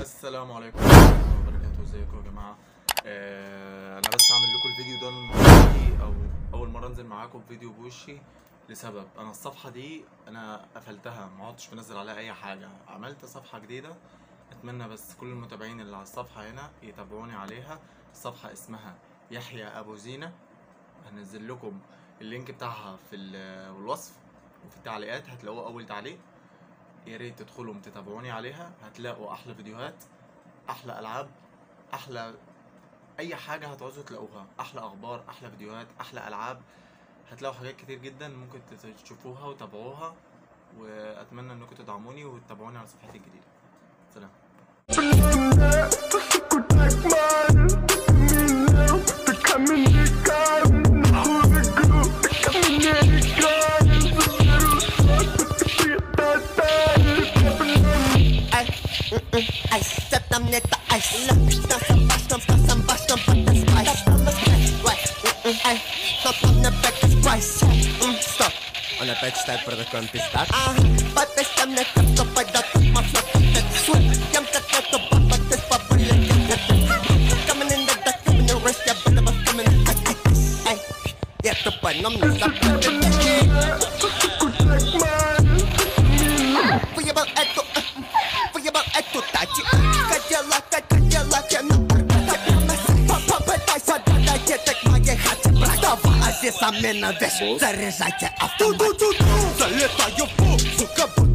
السلام عليكم ورحمة الله وبركاته ازيكم يا جماعة آه انا بس هعمل لكم الفيديو ده المرة دي او اول مرة انزل معاكم فيديو بوشي لسبب انا الصفحة دي انا قفلتها ما عدتش بنزل عليها اي حاجة عملت صفحة جديدة اتمنى بس كل المتابعين اللي على الصفحة هنا يتابعوني عليها الصفحة اسمها يحيى ابو زينة هنزل لكم اللينك بتاعها في ال- الوصف وفي التعليقات هتلاقوه اول تعليق يا ريت تدخلوا تتابعوني عليها هتلاقوا احلى فيديوهات احلى العاب احلى اي حاجه هتعوزوا تلاقوها احلى اخبار احلى فيديوهات احلى العاب هتلاقوا حاجات كتير جدا ممكن تت- تشوفوها وتابعوها واتمنى انكم تدعموني وتتابعوني على صفحتي الجديده سلام Ay, mm, mm, ay, step tam nie ta ay, la, ta sam basztam, ta sam basztam, pata spice, Wait, mm, mm, ay, to tam na beka spice, mm, stop. Ona bek style produkon pistak. Aha, pates tam ne tap to pada to mafia tek swim. Jam tak na to papa tes papa le Coming in the duck, coming in the rest, yeah, but I'm coming in ay, ay, ay, yeah, to pa nam na stop. Выебал эту, э, выебал эту тачи Кадиллак, Кадиллак, я на Попытайся додать к моей хате, брат Давай, а здесь амина вещь Заряжайте автомат Залетаю в пол, сука, буду